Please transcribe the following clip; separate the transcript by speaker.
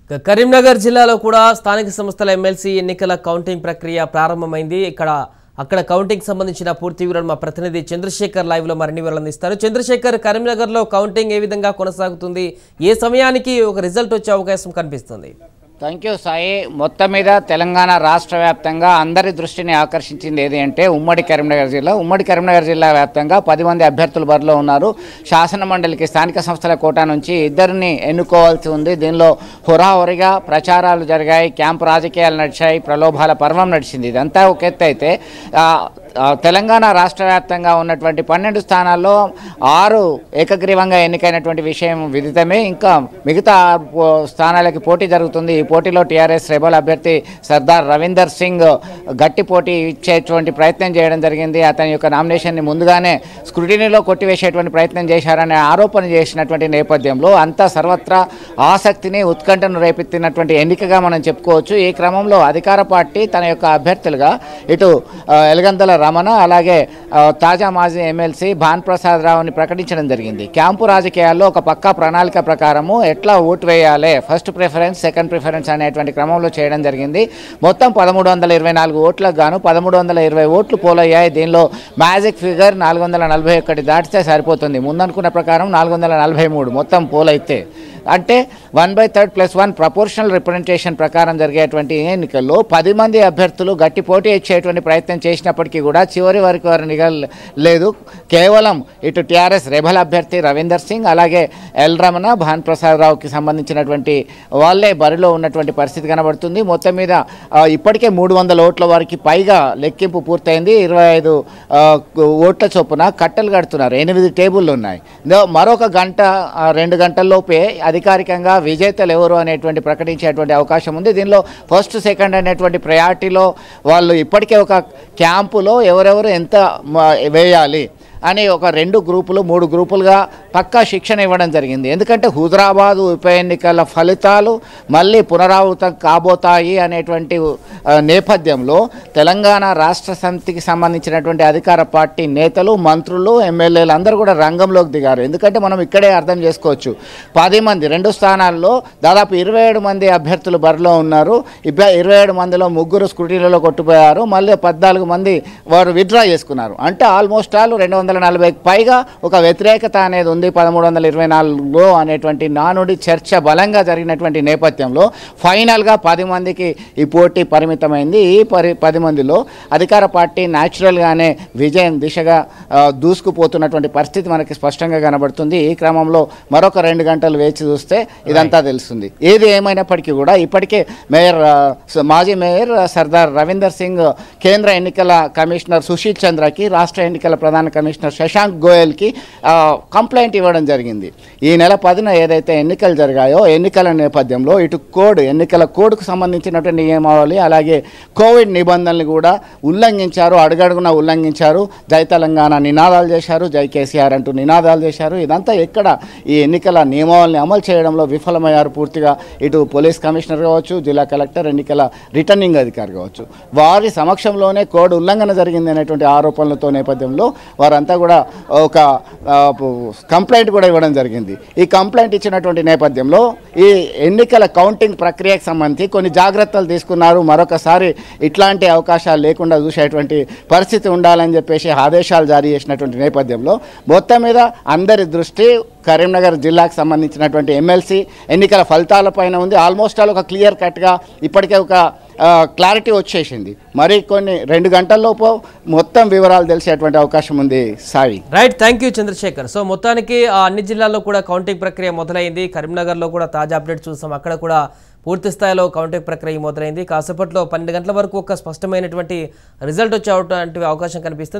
Speaker 1: ఇక కరీంనగర్ జిల్లాలో కూడా స్థానిక సంస్థల ఎమ్మెల్సీ ఎన్నికల కౌంటింగ్ ప్రక్రియ ప్రారంభమైంది ఇక్కడ అక్కడ కౌంటింగ్ సంబంధించిన పూర్తి వివరాలు మా ప్రతినిధి చంద్రశేఖర్ లైవ్ లో మరిన్ని వివరాలు అందిస్తారు చంద్రశేఖర్ కరీంనగర్ లో కౌంటింగ్ ఏ విధంగా కొనసాగుతుంది ఏ సమయానికి ఒక రిజల్ట్ వచ్చే అవకాశం కనిపిస్తుంది
Speaker 2: థ్యాంక్ యూ సాయి మొత్తం మీద తెలంగాణ రాష్ట్ర వ్యాప్తంగా అందరి దృష్టిని ఆకర్షించింది ఏది అంటే ఉమ్మడి కరీంనగర్ జిల్లా ఉమ్మడి కరీంనగర్ జిల్లా వ్యాప్తంగా పది మంది అభ్యర్థులు బరిలో ఉన్నారు శాసన మండలికి స్థానిక సంస్థల కోటా నుంచి ఇద్దరిని ఎన్నుకోవాల్సి ఉంది దీనిలో హురాహురిగా ప్రచారాలు జరిగాయి క్యాంపు రాజకీయాలు నడిచాయి ప్రలోభాల పర్వం నడిచింది ఇదంతా ఒక ఎత్తు అయితే ఆ, ఆ, తెలంగాణ రాష్ట్ర వ్యాప్తంగా ఉన్నటువంటి పన్నెండు స్థానాల్లో ఆరు ఏకగ్రీవంగా ఎన్నికైనటువంటి విషయం విదితమే ఇంకా మిగతా పో- స్థానాలకి పోటీ జరుగుతుంది ఈ పోటీలో టీఆర్ఎస్ రెబల్ అభ్యర్థి సర్దార్ రవీందర్ సింగ్ గట్టి పోటీ ఇచ్చేటువంటి ప్రయత్నం చేయడం జరిగింది అతని యొక్క నామినేషన్ని ముందుగానే స్క్రూటినీలో కొట్టివేసేటువంటి ప్రయత్నం చేశారనే ఆరోపణ చేసినటువంటి నేపథ్యంలో అంతా సర్వత్రా ఆసక్తిని ఉత్కంఠను రేపెత్తినటువంటి ఎన్నికగా మనం చెప్పుకోవచ్చు ఈ క్రమంలో అధికార పార్టీ తన యొక్క అభ్యర్థులుగా ఇటు ఆ, ఎలగందల రమణ అలాగే ఆ, తాజా మాజీ ఎమ్మెల్సీ భాన్ ప్రసాద్ రావుని ప్రకటించడం జరిగింది క్యాంపు రాజకీయాల్లో ఒక పక్కా ప్రణాళిక ప్రకారము ఎట్లా ఓటు వేయాలి ఫస్ట్ ప్రిఫరెన్స్ సెకండ్ ప్రిఫరెన్స్ అనేటువంటి క్రమంలో చేయడం జరిగింది మొత్తం పదమూడు వందల ఇరవై నాలుగు ఓట్లకు గాను పదమూడు వందల ఇరవై ఓట్లు పోలయ్యాయి దీనిలో మ్యాజిక్ ఫిగర్ నాలుగు వందల నలభై ఒకటి దాటితే సరిపోతుంది ముందనుకున్న ప్రకారం నాలుగు వందల నలభై మూడు మొత్తం పోలైతే అంటే one by third plus one proportional representation ప్రకారం జరిగేటువంటి ఈ ఎన్నికల్లో పది మంది అభ్యర్థులు గట్టి పోటీ ఇచ్చేటువంటి ప్రయత్నం చేసినప్పటికీ కూడా చివరి వరకు వారు లేదు కేవలం ఇటు టీఆర్ఎస్ రెబల్ అభ్యర్థి రవీందర్ సింగ్ అలాగే ఎల్ రమణ భాన్ ప్రసాద్ రావుకి సంబంధించినటువంటి వాళ్ళే బరిలో ఉన్నటువంటి పరిస్థితి కనబడుతుంది మొత్తం మీద ఆ, ఇప్పటికే మూడు వందల ఓట్ల వారికి పైగా లెక్కింపు పూర్తయింది ఇరవై ఐదు ఆ, ఓట్ల చొప్పున కట్టలు కడుతున్నారు ఎనిమిది టేబుల్లు ఉన్నాయి దో- మరొక గంట ఆ, రెండు గంటల్లోపే అధికారికంగా విజేతలు ఎవరు అనేటువంటి ప్రకటించేటువంటి అవకాశం ఉంది దీనిలో ఫస్ట్ సెకండ్ అనేటువంటి ప్రయారిటీలో వాళ్ళు ఇప్పటికే ఒక క్యాంపులో ఎవరెవరు ఎంత మ- వేయాలి అని ఒక రెండు గ్రూపులు మూడు గ్రూపులుగా పక్కా శిక్షణ ఇవ్వడం జరిగింది ఎందుకంటే హుజరాబాద్ ఉప ఎన్నికల ఫలితాలు మళ్ళీ పునరావృతం కాబోతాయి అనేటువంటి ఆ, నేపథ్యంలో తెలంగాణ రాష్ట్ర సమితికి సంబంధించినటువంటి అధికార పార్టీ నేతలు మంత్రులు ఎమ్మెల్యేలు అందరూ కూడా రంగంలోకి దిగారు ఎందుకంటే మనం ఇక్కడే అర్థం చేసుకోవచ్చు పది మంది రెండు స్థానాల్లో దాదాపు ఇరవై ఏడు మంది అభ్యర్థులు బరిలో ఉన్నారు ఇప్ప ఇరవై ఏడు మందిలో ముగ్గురు స్కూటీలలో కొట్టుపోయారు మళ్ళీ పద్నాలుగు మంది వారు విత్డ్రా చేసుకున్నారు అంటే ఆల్మోస్ట్ ఆల్ రెండు వందల నలభైకి పైగా ఒక వ్యతిరేకత అనేది ఉంది పదమూడు వందల ఇరవై నాలుగులో అనేటువంటి నానుడి చర్చ బలంగా జరిగినటువంటి నేపథ్యంలో ఫైనల్గా పది మందికి ఈ పోటీ పరిమితమైంది ఈ పరి పది మందిలో అధికార పార్టీ న్యాచురల్గానే విజయం దిశగా ఆ, దూసుకుపోతున్నటువంటి పరిస్థితి మనకి స్పష్టంగా కనబడుతుంది ఈ క్రమంలో మరొక రెండు గంటలు వేచి చూస్తే ఇదంతా తెలుస్తుంది ఏది ఏమైనప్పటికీ కూడా ఇప్పటికే మేయర్ ఆ, స- మాజీ మేయర్ ఆ, సర్దార్ రవీందర్ సింగ్ కేంద్ర ఎన్నికల కమిషనర్ సుశీల్ చంద్రకి రాష్ట్ర ఎన్నికల ప్రధాన కమిషనర్ శశాంక్ గోయల్కి ఆ, కంప్లైంట్ ఇవ్వడం జరిగింది ఈ నెల పదిన ఏదైతే ఎన్నికలు జరిగాయో ఎన్నికల నేపథ్యంలో ఇటు కోడ్ ఎన్నికల కోడ్కు సంబంధించినటువంటి నియమావళి అలాగే కోవిడ్ నిబంధనలు కూడా ఉల్లంఘించారు అడుగడుగున ఉల్లంఘించారు జై తెలంగాణ నినాదాలు చేశారు జై కేసీఆర్ అంటూ నినాదాలు చేశారు ఇదంతా ఎక్కడ ఈ ఎన్నికల నియమావళిని అమలు చేయడంలో విఫలమయ్యారు పూర్తిగా ఇటు పోలీస్ కమిషనర్ కావచ్చు జిల్లా కలెక్టర్ ఎన్నికల రిటర్నింగ్ అధికారి కావచ్చు వారి సమక్షంలోనే కోడ్ ఉల్లంఘన జరిగింది అనేటువంటి ఆరోపణలతో నేపథ్యంలో వారంతా కూడా ఒక ఆ, కంప్లైంట్ కూడా ఇవ్వడం జరిగింది ఈ కంప్లైంట్ ఇచ్చినటువంటి నేపథ్యంలో ఈ ఎన్నికల కౌంటింగ్ ప్రక్రియకు సంబంధించి కొన్ని జాగ్రత్తలు తీసుకున్నారు మరొకసారి ఇట్లాంటి అవకాశాలు లేకుండా చూసేటువంటి పరిస్థితి ఉండాలని చెప్పేసి ఆదేశాలు జారీ చేసినటువంటి నేపథ్యంలో మొత్తం మీద అందరి దృష్టి కరీంనగర్ జిల్లాకు సంబంధించినటువంటి ఎమ్మెల్సీ ఎన్నికల ఫలితాలపైన ఉంది ఆల్మోస్ట్ ఆల్ ఒక క్లియర్ కట్గా ఇప్పటికే ఒక క్లారిటీ వచ్చేసింది మరి కొన్ని రెండు గంటల్లోపు మొత్తం వివరాలు తెలిసేటువంటి అవకాశం ఉంది Sai
Speaker 1: right thank you Chandrasekhar సో మొత్తానికి ఆ అన్ని జిల్లాల్లో కూడా కౌంటింగ్ ప్రక్రియ మొదలైంది కరీంనగర్లో కూడా తాజా అప్డేట్ చూసాం అక్కడ కూడా పూర్తి స్థాయిలో కౌంటింగ్ ప్రక్రియ మొదలైంది కాసేపట్లో పన్నెండు గంటల వరకు ఒక స్పష్టమైనటువంటి రిజల్ట్ వచ్చే అవకాశం కనిపిస్తుంది